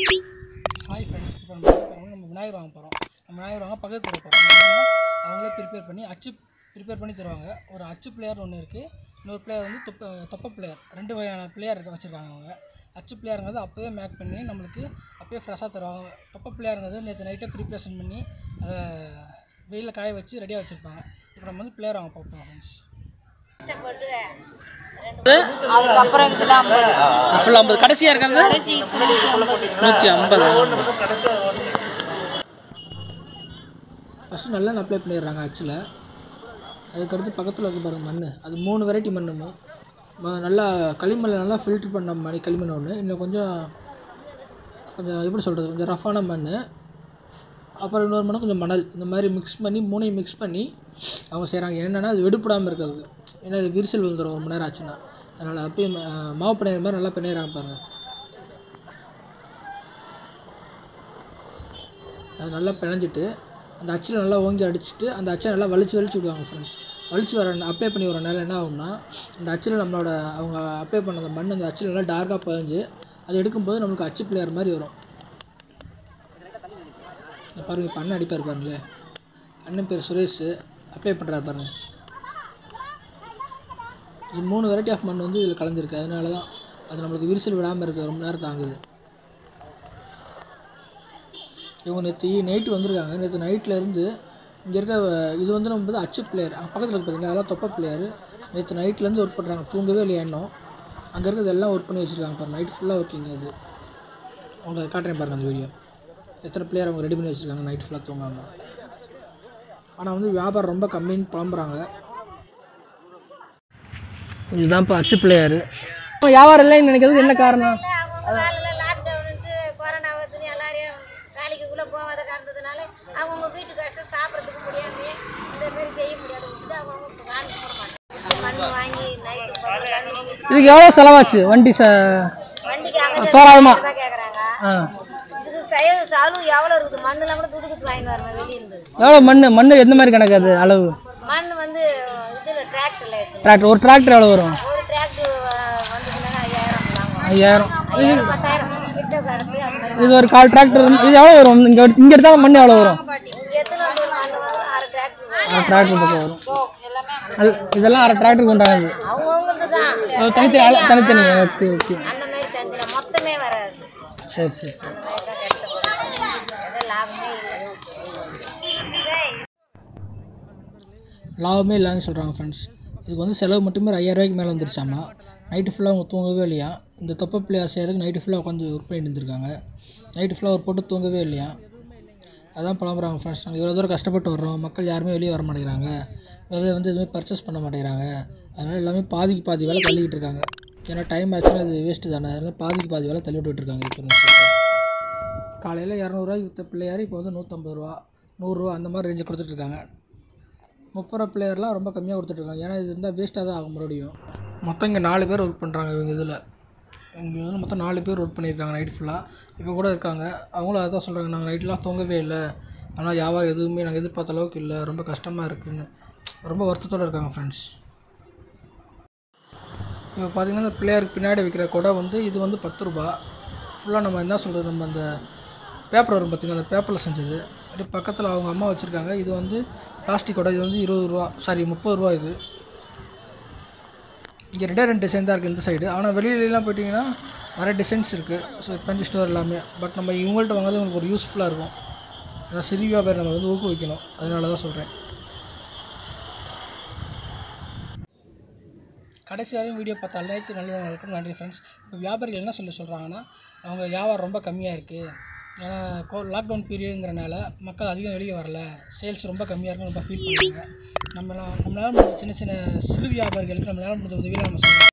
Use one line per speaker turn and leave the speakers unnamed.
Hi friends இப்போ நம்ம என்ன பண்ணுறோம் நம்ம விநாயகர் வாங்க போகிறோம் நம்ம விநாயகர் வாங்க பக்கத்து தெரு போகிறோம் என்னன்னா அவங்களே ப்ரிப்பேர் பண்ணி அச்சு ப்ரிப்பேர் பண்ணி தருவாங்க ஒரு அச்சு பிளேயர் ஒன்று இருக்குது இன்னொரு பிளேயர் வந்து தொப்ப தொப்ப பிளேயர் ரெண்டு வகையான பிளேயர் இருக்க வச்சுருக்காங்க அவங்க அச்சு பிளேயருங்கிறது அப்போவே மேக் பண்ணி நம்மளுக்கு அப்போயே ஃப்ரெஷ்ஷாக தருவாங்க தொப்ப பிளேயருங்கிறது நேற்று நைட்டே ப்ரிப்ரேஷன் பண்ணி அதை வெயிலில் காய வச்சு ரெடியாக வச்சுருப்பாங்க இப்போ நம்ம வந்து பிளேயர் வாங்க பார்ப்போம் ஃப்ரெண்ட்ஸ்
அதுக்கப்புறம் இதில் ஐம்பது
ஃபுல் ஐம்பது கடைசியாக இருக்கிறது
கடைசி தொண்ணூற்றி ஐம்பது
நூற்றி ஐம்பது ஃபஸ்ட்டு நல்லா அப்ளை பண்ணிடுறாங்க ஆக்சுவலாக அதுக்கடுத்து பக்கத்தில் இருக்க பாருங்க மண் அது மூணு வெரைட்டி மண் ம- நல்லா களிமண்ணில் நல்லா ஃபில்டர் பண்ண மாதிரி களிமண் ஒன்று இன்னும் கொஞ்சம் கொஞ்சம் எப்படி சொல்கிறது கொஞ்சம் ரஃப்பான மண் அப்புறம் இன்னொரு மண் கொஞ்சம் மணல் இந்த மாதிரி மிக்ஸ் பண்ணி மூணையும் மிக்ஸ் பண்ணி அவங்க செய்கிறாங்க என்னென்னா அது வெடுப்படாமல் இருக்கிறது ஏன்னா இது விரிசல் விழுந்துடும் ஒரு மணி நேரம் ஆச்சுன்னா அதனால் அப்பயே ம- மாவு பிணையிற மாதிரி நல்லா பிணையிறாங்க பாருங்கள் அது நல்லா பிணைஞ்சிட்டு அந்த அச்சில் நல்லா ஓங்கி அடிச்சுட்டு அந்த அச்சை நல்லா வலிச்சு வலிச்சு விடுவாங்க ஃப்ரெண்ட்ஸ் வலிச்சு வர அப்ளை பண்ணி வர நேரம் என்ன ஆகும்னா அந்த அச்சில் நம்மளோட அவங்க அப்ளை பண்ண அந்த மண் அந்த அச்சில் நல்லா டார்க்காக பதிஞ்சு அது எடுக்கும்போது நம்மளுக்கு அச்சு பிளேயர் மாதிரி வரும் இந்த பாருங்க இப்போ அண்ணன் அடிப்பார் பாருங்களே அண்ணன் பேர் சுரேஷ் அப்ளை பண்ணுறாரு பாருங்க இது மூணு வெரைட்டி ஆஃப் மண் வந்து இதில் கலந்துருக்கு அதனால தான் அது நம்மளுக்கு விரிசல் விடாமல் இருக்குது ரொம்ப நேரம் தாங்குது இவங்க நேற்று நைட்டு வந்திருக்காங்க நேற்று நைட்டில் இருந்து இங்கே இருக்க அஹ், இது வந்து நம்ம வந்து அச்சு பிளேயர் அங்கே பக்கத்தில் இருக்கு பார்த்தீங்களா அதெல்லாம் தொப்பை பிளேயர் நேற்று நைட்லேருந்து ஒர்க் பண்ணுறாங்க தூங்கவே இல்லையா இன்னும் அங்கே இருக்கிறது எல்லாம் ஒர்க் பண்ணி வச்சுருக்காங்க பாருங்க நைட் ஃபுல்லாக ஒர்க்கிங் அது உங்களுக்கு காட்டுறேன் பாருங்க அந்த வீடியோ எத்தனை பிளேயர் அவங்க ரெடி பண்ணி வச்சுருக்காங்க நைட் ஃபுல்லாக தூங்காமல் ஆனால் வந்து வியாபாரம் ரொம்ப கம்மின்னு புலம்புறாங்க இதுதான் இப்போ அச்சு பிளேயரு வியாபாரம் இல்லைன்னு நினைக்கிறது என்ன காரணம்
அவங்க காலையில் லாக்டவுன்ட்டு கொரோனா வருதுன்னு எல்லாரையும் வேலைக்குள்ளே போகாத காரணத்தினால அவங்கவுங்க வீட்டு கஷ்டம் சாப்பிட்றதுக்கு முடியாம இந்த மாதிரி செய்ய முடியாத விட்டுட்டு அவங்கவுங்க இப்போ வேலைக்கு போக மாட்டாங்க மண் வாங்கி நைட்டு
இதுக்கு எவ்வளோ செலவாச்சு வண்டி ச
வண்டிக்கு அங்கே
தோராயமா.
தான் கேட்குறாங்க
ஆ
இதுக்கு செலவு செலவு எவ்வளோ இருக்குது மண்ணெல்லாம் கூட துடுக்குத்து வாங்கி வரணும் வெளியிருந்து
எவ்வளோ மண் மண் எந்த மாதிரி கணக்கு அது அளவு
மண் வந்து இதில் டிராக்டரில் எடுத்து
டிராக்டர் ஒரு டிராக்டர் எவ்வளோ வரும்
ஒரு டிராக்டர் வந்ததுன்னா ஐயாயிரம் வாங்குவாங்க
ஐயாயிரம்
ஐயாயிரம் பத்தாயிரம் கிட்ட கறந்து அந்த மாதிரி
இது ஒரு கால் டிராக்டர் இது எவ்வளோ வரும் இங்கே இங்கே எடுத்தால் மண் எவ்வளோ வரும்
இங்கே எத்தனை வந்து மண் வந்து அரை டிராக்டர்
அரை டிராக்டர் பக்கம் வரும் அது இதெல்லாம் அரை டிராக்டர் கொண்டாங்க
அவங்கவுங்களுக்கு தான்
தனித்தனி அள- தனித்தனி ஓகே ஓகே
அந்த மாதிரி தந்தில மொத்தமே வராது
சரி சரி சரி
அந்த மாதிரி தான் கஷ்டப்படும் எதுவும் லாபமே இல்லை
லாபமே இல்லைன்னு சொல்கிறாங்க ஃப்ரெண்ட்ஸ் இதுக்கு வந்து செலவு மட்டுமே ஒரு ஐயாயிரரூவாய்க்கு மேலே வந்துருச்சாமா நைட்டு ஃபுல்லாக அவங்க தூங்கவே இல்லையா இந்த தொப்பை பிள்ளையார் செய்கிறதுக்கு நைட்டு ஃபுல்லாக உட்காந்து ஒர்க் பண்ணிட்டு இருந்திருக்காங்க நைட்டு ஃபுல்லாக ஒரு போட்டு தூங்கவே இல்லையா அதான் புலம்புறாங்க ஃப்ரெண்ட்ஸ் நாங்கள் இவ்வளோ தூரம் கஷ்டப்பட்டு வர்றோம் மக்கள் யாருமே வெளியே வர மாட்டேங்கிறாங்க வெளியே வந்து எதுவுமே பர்ச்சேஸ் பண்ண மாட்டேங்கிறாங்க அதனால் எல்லாமே பாதிக்கு பாதி வேலை தள்ளிக்கிட்டு இருக்காங்க ஏன்னா டைம் ஆச்சுன்னா அது வேஸ்ட்டு தானே அதனால் பாதிக்கு பாதி வேலை தள்ளி விட்டுட்டு இருக்காங்க இப்போ காலையில் இரநூறுவாய்க்கு விற்ற பிள்ளையார் இப்போ வந்து நூற்றம்பது ரூபா நூறுரூவா அந்த மாதிரி ரேஞ்சு கொடுத்துட்ருக்காங்க முப்பது ரூபா பிளேயர்லாம் ரொம்ப கம்மியாக கொடுத்துட்ருக்காங்க ஏன்னா இது இருந்தால் வேஸ்ட்டாக தான் ஆகும் மறுபடியும் மொத்தம் இங்கே நாலு பேர் ஒர்க் பண்ணுறாங்க இவங்க இதில் இங்கே வந்து மொத்தம் நாலு பேர் ஒர்க் பண்ணியிருக்காங்க நைட் ஃபுல்லாக இப்போ கூட இருக்காங்க அவங்களும் அதான் சொல்கிறாங்க நாங்கள் நைட்லாம் தூங்கவே இல்லை ஆனால் வியாபாரம் எதுவுமே நாங்கள் எதிர்பார்த்த அளவுக்கு இல்லை ரொம்ப கஷ்டமாக இருக்குன்னு ரொம்ப வருத்தத்தோடு இருக்காங்க ஃப்ரெண்ட்ஸ் இப்போ பார்த்தீங்கன்னா இந்த பிள்ளையாருக்கு பின்னாடி வைக்கிற கொடை வந்து இது வந்து பத்து ரூபா ஃபுல்லாக நம்ம என்ன சொல்கிறது நம்ம அந்த பேப்பர் வரும் பார்த்தீங்கன்னா அந்த பேப்பரில் செஞ்சது அது பக்கத்தில் அவங்க அம்மா வச்சுருக்காங்க இது வந்து பிளாஸ்டிக் கொடை இது வந்து இருபது ரூபா சாரி முப்பது ரூபா இது இங்கே ரெண்டே ரெண்டு டிசைன் தான் இருக்குது இந்த சைடு ஆனால் வெளியிலலாம் போயிட்டிங்கன்னா நிறைய டிசைன்ஸ் இருக்குது ஸோ பஞ்சு ஸ்டோர் எல்லாமே பட் நம்ம இவங்கள்ட்ட வாங்குறது உங்களுக்கு ஒரு யூஸ்ஃபுல்லாக இருக்கும் ஏன்னா சிறு வியாபாரம் நம்ம வந்து ஊக்குவிக்கணும் அதனால தான் சொல்கிறேன் கடைசி வரையும் வீடியோ பார்த்த அனைத்து நல்லவங்களுக்கும் நன்றி ஃப்ரெண்ட்ஸ் இப்போ வியாபாரிகள் என்ன சொல்ல சொல்கிறாங்கன்னா அவங்க வியாபாரம் ரொம்ப கம்மியாக இருக்குது ஏன்னா கோ லாக்டவுன் பீரியடுங்கிறனால மக்கள் அதிகம் வெளியே வரல சேல்ஸ் ரொம்ப கம்மியாக இருக்குன்னு ரொம்ப ஃபீல் பண்ணுறாங்க நம்மளால் நம்மளால் முடிஞ்ச சின்ன சின்ன சிறு வியாபாரிகளுக்கு நம்மளால் முடிஞ்ச உதவியை நம்ம செய்யலாம்